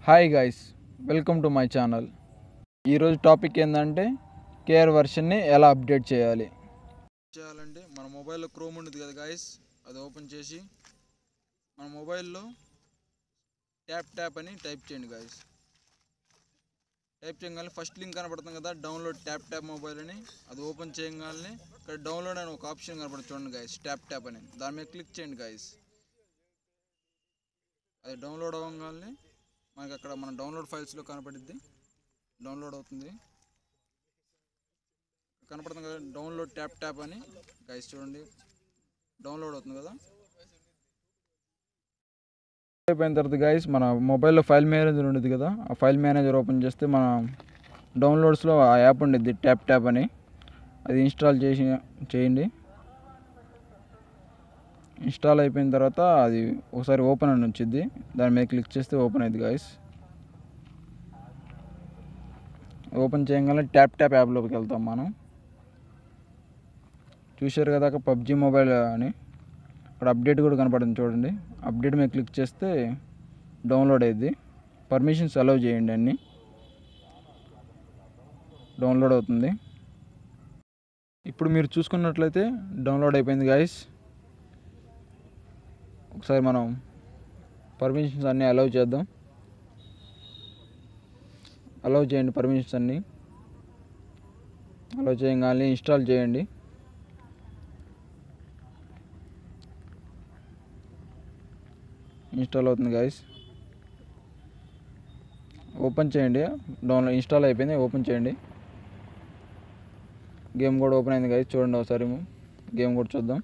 Hi guys welcome to my channel ఈరోజు topic ఏంటంటే KR వర్షన్ని ఎలా అప్డేట్ చేయాలి చేయాలంటే మన మొబైల్లో క్రోమ్ ఉండేది కదా గాయస్ అది ఓపెన్ చేసి మన మొబైల్లో ట్యాప్ ట్యాప్ అని టైప్ చేయండి గాయస్ టైప్ చేయగానే ఫస్ట్ లింక్ కనపడుతుంది కదా డౌన్లోడ్ ట్యాప్ ట్యాప్ మొబైల్ అని అది ఓపెన్ చేయగానే ఇక్కడ డౌన్లోడ్ అని ఒక ఆప్షన్ కనపడుతుంది చూడండి గాయస్ ట్యాప్ ట్యాప్ అని దాని మీద క్లిక్ చేయండి గాయస్ అది డౌన్లోడ్ అవ్వగానే మనకి అక్కడ మన డౌన్లోడ్ ఫైల్స్లో కనపడిద్ది డౌన్లోడ్ అవుతుంది కనపడుతుంది కదా డౌన్లోడ్ ట్యాప్ ట్యాప్ అని గైస్ చూడండి డౌన్లోడ్ అవుతుంది కదా అయిపోయిన తర్వాత గైస్ మన మొబైల్లో ఫైల్ మేనేజర్ ఉండేది కదా ఆ ఫైల్ మేనేజర్ ఓపెన్ చేస్తే మన డౌన్లోడ్స్లో ఆ యాప్ ఉండిద్ది ట్యాప్ ట్యాప్ అని అది ఇన్స్టాల్ చేసి చేయండి ఇన్స్టాల్ అయిపోయిన తర్వాత అది ఒకసారి ఓపెన్ అని వచ్చింది దాని మీద క్లిక్ చేస్తే ఓపెన్ అయింది గాయస్ ఓపెన్ చేయగానే ట్యాప్ ట్యాప్ యాప్లోకి వెళ్తాం మనం చూశారు కదా పబ్జి మొబైల్ అని అక్కడ అప్డేట్ కూడా కనపడుతుంది చూడండి అప్డేట్ మీద క్లిక్ చేస్తే డౌన్లోడ్ అయ్యింది పర్మిషన్స్ అలౌ చేయండి అన్నీ డౌన్లోడ్ అవుతుంది ఇప్పుడు మీరు చూసుకున్నట్లయితే డౌన్లోడ్ అయిపోయింది గాయస్ ఒకసారి మనం పర్మిషన్స్ అన్నీ అలౌ చేద్దాం అలౌ చేయండి పర్మిషన్స్ అన్నీ అలౌ చేయగానే ఇన్స్టాల్ చేయండి ఇన్స్టాల్ అవుతుంది గైస్ ఓపెన్ చేయండి డౌన్లోడ్ ఇన్స్టాల్ అయిపోయింది ఓపెన్ చేయండి గేమ్ కూడా ఓపెన్ అయింది గైస్ చూడండి ఒకసారి గేమ్ కూడా చూద్దాం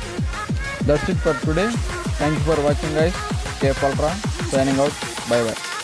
That's it for today. Thank you for watching guys. Stay Paltra. Signing out. Bye bye.